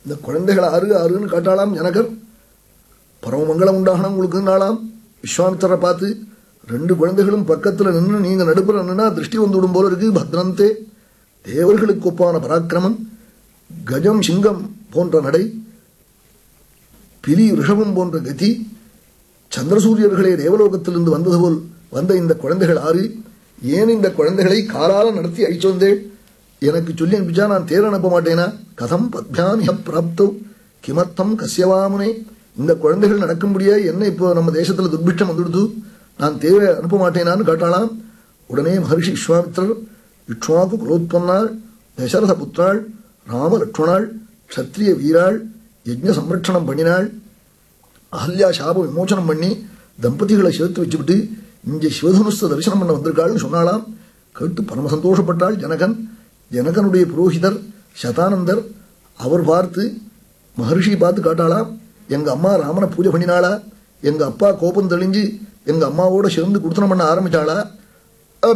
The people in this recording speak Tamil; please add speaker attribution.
Speaker 1: இந்த குழந்தைகள் ஆறு ஆறுன்னு காட்டாளாம் ஜனகர் பரமமங்கலம் உண்டாகணும் உங்களுக்குன்னாலாம் விஸ்வாமித்திரரை பார்த்து ரெண்டு குழந்தைகளும் பக்கத்தில் நின்று நீங்க நடுப்புற நின்னா திருஷ்டி வந்து விடும் போல இருக்கு பத்ரந்தே தேவர்களுக்கு ஒப்பான பராக்கிரமம் கஜம் சிங்கம் போன்ற நடை பிலி ரிஷபம் போன்ற கதி சந்திரசூரியர்களே தேவலோகத்திலிருந்து வந்தது போல் வந்த இந்த குழந்தைகள் ஆறு ஏன் இந்த குழந்தைகளை காலால நடத்தி அழிச்சு வந்தேன் எனக்கு சொல்லி அனுப்பிச்சா நான் தேர் அனுப்ப மாட்டேனா கதம் பத்யாமிக பிராப்தோ கிமர்த்தம் கசியவாமுனே இந்த குழந்தைகள் நடக்கும்படியா என்ன இப்போ நம்ம தேசத்துல துர்பிட்சம் வந்துடுது நான் தேவை அனுப்ப மாட்டேனான்னு காட்டாளாம் உடனே மகர்ஷி விஸ்வாமித்திரர் இக்ஷ்வாக்கு குலோத்பன்னாள் தசரத புத்திராள் ராம லட்சுமணாள் க்ஷத்ரிய வீராள் யஜ்ஞ சம்ரட்சணம் பண்ணினாள் அகல்யா சாப விமோசனம் பண்ணி தம்பதிகளை சேர்த்து வச்சுவிட்டு இங்கே சிவதனுஸ்த தரிசனம் பண்ண வந்திருக்காள்னு சொன்னாலாம் கேட்டு பரம சந்தோஷப்பட்டாள் ஜனகன் ஜனகனுடைய புரோகிதர் சதானந்தர் அவர் பார்த்து மகர்ஷி பார்த்து காட்டாளாம் எங்க அம்மா ராமனை பூஜை பண்ணினாளா எங்க அப்பா கோபம் தெளிஞ்சு எங்க அம்மாவோட சேர்ந்து குடுத்தனம் பண்ண ஆரம்பிச்சாளா